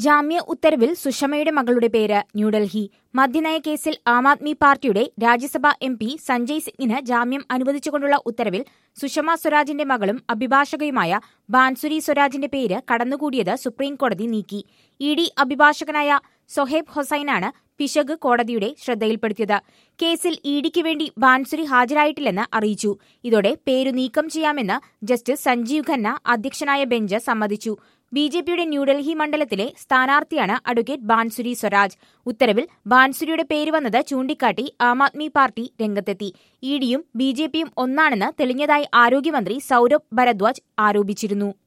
ജാമ്യ ഉത്തരവിൽ സുഷമയുടെ മകളുടെ പേര് ന്യൂഡൽഹി മദ്യനയ കേസിൽ ആം ആദ്മി പാർട്ടിയുടെ രാജ്യസഭാ എം പി സഞ്ജയ് സിംഗിന് ജാമ്യം അനുവദിച്ചുകൊണ്ടുള്ള ഉത്തരവിൽ സുഷമ സ്വരാജിന്റെ മകളും അഭിഭാഷകയുമായ ബാൻസുരി സ്വരാജിന്റെ പേര് കടന്നുകൂടിയത് സുപ്രീംകോടതി നീക്കി ഇ ഡി അഭിഭാഷകനായ സൊഹേബ് ഹൊസൈനാണ് പിശക് കോടതിയുടെ ശ്രദ്ധയിൽപ്പെടുത്തിയത് കേസിൽ ഇഡിക്ക് വേണ്ടി ബാൻസുരി ഹാജരായിട്ടില്ലെന്ന് അറിയിച്ചു ഇതോടെ പേരു നീക്കം ചെയ്യാമെന്ന് ജസ്റ്റിസ് സഞ്ജീവ് ഖന്ന അധ്യക്ഷനായ ബെഞ്ച് സമ്മതിച്ചു ബി ജെ പിയുടെ ന്യൂഡൽഹി മണ്ഡലത്തിലെ സ്ഥാനാർത്ഥിയാണ് അഡ്വക്കേറ്റ് ബാൻസുരി സ്വരാജ് ഉത്തരവിൽ ബാൻസുരിയുടെ പേര് വന്നത് ചൂണ്ടിക്കാട്ടി ആം ആദ്മി പാർട്ടി രംഗത്തെത്തി ഇഡിയും ബി ജെ പിയും ഒന്നാണെന്ന് തെളിഞ്ഞതായി ആരോഗ്യമന്ത്രി സൌരഭ് ഭരദ്വാജ് ആരോപിച്ചിരുന്നു